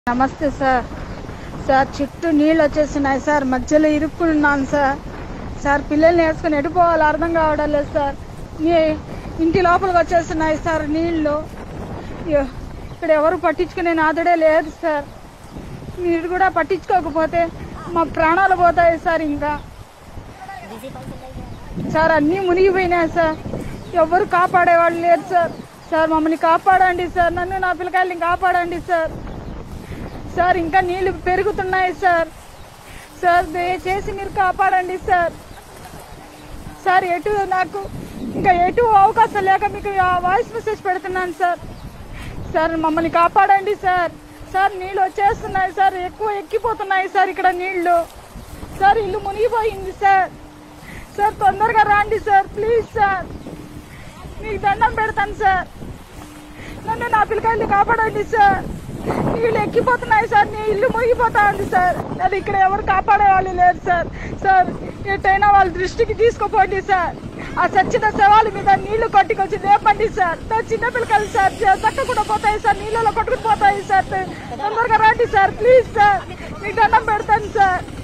నమస్తే sir sir చుట్టూ నీళ్ళు వచ్చేస్తున్నాయి సార్ మధ్యలో ఇరుక్కున్నాను సార్ సార్ పిల్లల్ని వేసుకొని ఎడిపోవాలి అర్థం కావడం లేదు సార్ నీ ఇంటి లోపలికి వచ్చేస్తున్నాయి సార్ నీళ్ళు అయ్యో, ఇక్కడ ఎవరు పట్టించుకునే నాదుడే లేదు సార్ మీరు కూడా పట్టించుకోకపోతే మా ప్రాణాలు పోతాయి సార్ ఇంకా సార్ అన్నీ మునిగిపోయినాయి సార్ ఎవరు కాపాడేవాళ్ళు లేరు సార్ సార్ మమ్మల్ని కాపాడండి సార్ నన్ను నా పిల్లకాయల్ని కాపాడండి సార్ సార్ ఇంకా నీళ్లు పెరుగుతున్నాయి సార్ సార్ దయచేసి మీరు కాపాడండి సార్ సార్ ఎటు నాకు ఇంకా ఎటు అవకాశం లేక మీకు ఆ వాయిస్ మెసేజ్ పెడుతున్నాను సార్ సార్ మమ్మల్ని కాపాడండి సార్ సార్ నీళ్ళు వచ్చేస్తున్నాయి సార్ ఎక్కువ ఎక్కిపోతున్నాయి సార్ ఇక్కడ నీళ్లు సార్ ఇల్లు మునిగిపోయింది సార్ సార్ తొందరగా రండి సార్ ప్లీజ్ సార్ మీకు దండం పెడతాను సార్ నన్ను నా పిల్లకాయల్ని కాపాడండి సార్ నీళ్ళు ఎక్కిపోతున్నాయి సార్ నీ ఇల్లు మునిగిపోతా ఉంది సార్ అది ఇక్కడ ఎవరు కాపాడే వాళ్ళు లేరు సార్ సార్ ఎటైనా వాళ్ళ దృష్టికి తీసుకుపోండి సార్ ఆ చచ్చిన శవాల మీద నీళ్లు కొట్టుకొచ్చి లేపండి సార్ నా చిన్న పిల్లకాయలు సార్ చక్కకుండా పోతాయి సార్ నీళ్ళలో కొట్టుకుని పోతాయి సార్ తొందరగా రండి సార్ ప్లీజ్ సార్ మీకు దండం పెడతాను సార్